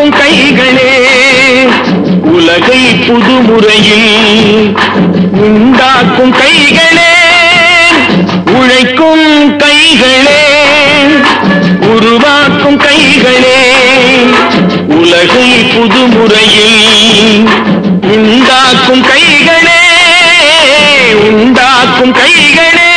உண்டாக்கும் கைகளே உலகை புதுமுறையில் உண்டாக்கும் கைகளே உழைக்கும் கைகளே உருவாக்கும் கைகளே உலகை புதுமுறையில் உண்டாக்கும் கைகளே உண்டாக்கும் கைகளே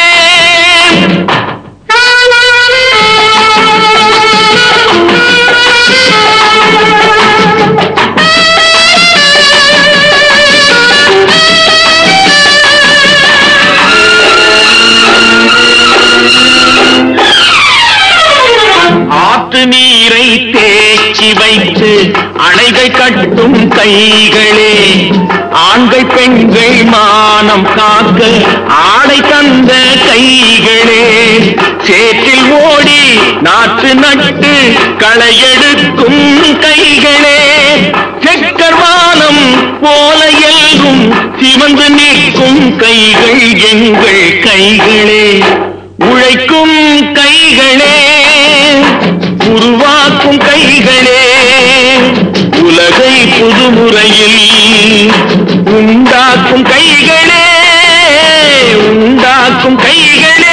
ஆற்று நீரை தேக்கி வைத்து அணைகள் கட்டும் கைகளே ஆண்கள் பெண்கள் மானம் காக்க ஆடை தந்த கைகளே சேற்றில் ஓடி நாற்று நட்டு களையெடுக்கும் கைகளே செக்கர்வானம் போல எல்கும் சிவந்து நிற்கும் கைகள் எங்கள் கைகளே உழைக்கும் கைகளே உருவாக்கும் கைகளே உலகை புதுமுறையில் உண்டாக்கும் கைகளே உண்டாக்கும் கைகளே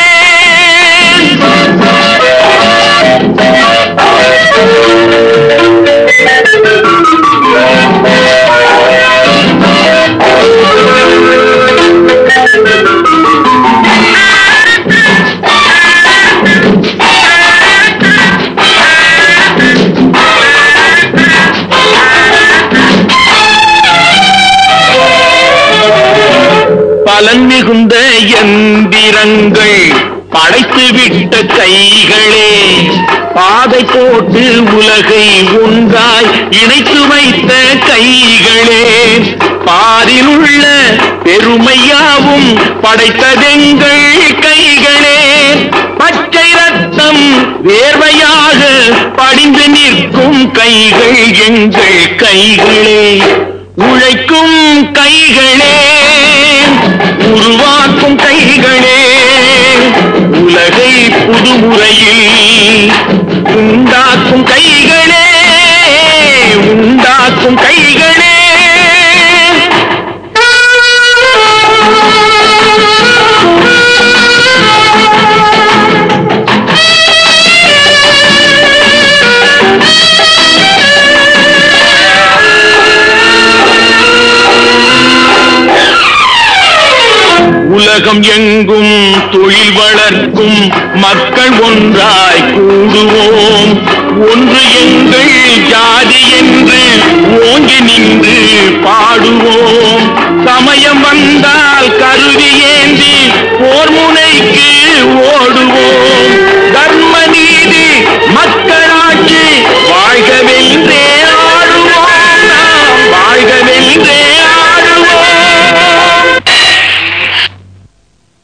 பலன் மிகுந்த எந்திரங்கள் படைத்து விட்ட கைகளே பாதை போட்டு உலகை ஒன்றாய் இணைத்து வைத்த கைகளே பாரில் உள்ள பெருமையாவும் படைத்ததெங்கள் கைகளே பச்சை ரத்தம் வேர்வையாக படிந்து நிற்கும் கைகள் எங்கள் கைகளே உழைக்கும் கைகளே உருவாக்கும் கைகளே உலகை புதுமுறையில் உண்டாக்கும் கைகளே உண்டாக்கும் கைகளே உலகம் எங்கும் தொழில் வளர்க்கும் மக்கள் ஒன்றாய் கூடுவோம் ஒன்று எங்கள் ஜாதி என்று ஓங்கி நின்று பாடுவோம் சமயம் வந்தால் கருவி ஏந்தி போர் முனைக்கு ஓ